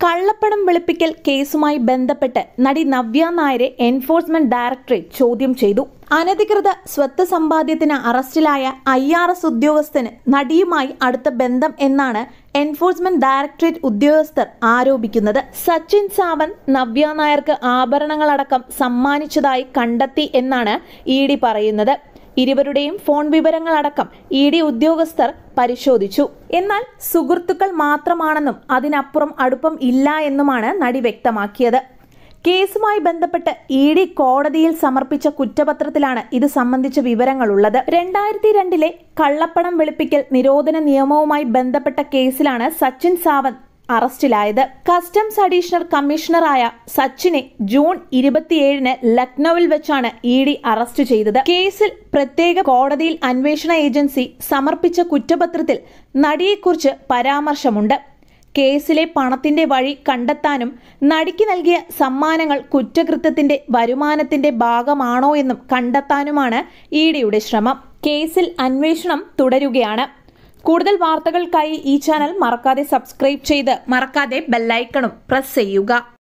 കള്ളപ്പണം വെളുപ്പിക്കൽ കേസുമായി ബന്ധപ്പെട്ട് നടി നവ്യ നായരെ എൻഫോഴ്സ്മെന്റ് ഡയറക്ടറേറ്റ് ചോദ്യം ചെയ്തു അനധികൃത സ്വത്ത് സമ്പാദ്യത്തിന് അറസ്റ്റിലായ ഐ ആർ എസ് ഉദ്യോഗസ്ഥന് നടിയുമായി അടുത്ത ബന്ധം എന്നാണ് എൻഫോഴ്സ്മെന്റ് ഡയറക്ടറേറ്റ് ഉദ്യോഗസ്ഥർ ആരോപിക്കുന്നത് സച്ചിൻ സാവന്ത് നവ്യ നായർക്ക് ആഭരണങ്ങളടക്കം സമ്മാനിച്ചതായി കണ്ടെത്തി എന്നാണ് ഇ ഡി പറയുന്നത് ഇരുവരുടെയും ഫോൺ വിവരങ്ങളടക്കം ഇ ഡി ഉദ്യോഗസ്ഥർ പരിശോധിച്ചു എന്നാൽ സുഹൃത്തുക്കൾ മാത്രമാണെന്നും അതിനപ്പുറം അടുപ്പം ഇല്ല എന്നുമാണ് നടി വ്യക്തമാക്കിയത് കേസുമായി ബന്ധപ്പെട്ട് ഇ ഡി കോടതിയിൽ സമർപ്പിച്ച കുറ്റപത്രത്തിലാണ് ഇത് സംബന്ധിച്ച വിവരങ്ങളുള്ളത് രണ്ടായിരത്തി രണ്ടിലെ കള്ളപ്പണം വെളുപ്പിക്കൽ നിരോധന നിയമവുമായി ബന്ധപ്പെട്ട കേസിലാണ് സച്ചിൻ സാവന്ത് അറസ്റ്റിലായത് കസ്റ്റംസ് അഡീഷണൽ കമ്മീഷണറായ സച്ചിനെ ജൂൺ ഇരുപത്തിയേഴിന് ലക്നൌവിൽ വെച്ചാണ് ഇ ഡി അറസ്റ്റ് ചെയ്തത് കേസിൽ പ്രത്യേക കോടതിയിൽ അന്വേഷണ ഏജൻസി സമർപ്പിച്ച കുറ്റപത്രത്തിൽ നടിയെക്കുറിച്ച് പരാമർശമുണ്ട് കേസിലെ പണത്തിന്റെ വഴി കണ്ടെത്താനും നടിക്ക് നൽകിയ സമ്മാനങ്ങൾ കുറ്റകൃത്യത്തിന്റെ വരുമാനത്തിന്റെ ഭാഗമാണോ എന്നും കണ്ടെത്താനുമാണ് ഇ ഡിയുടെ ശ്രമം കേസിൽ അന്വേഷണം തുടരുകയാണ് കൂടുതൽ വാർത്തകൾക്കായി ഈ ചാനൽ മറക്കാതെ സബ്സ്ക്രൈബ് ചെയ്ത് മറക്കാതെ ബെല്ലൈക്കണും പ്രസ് ചെയ്യുക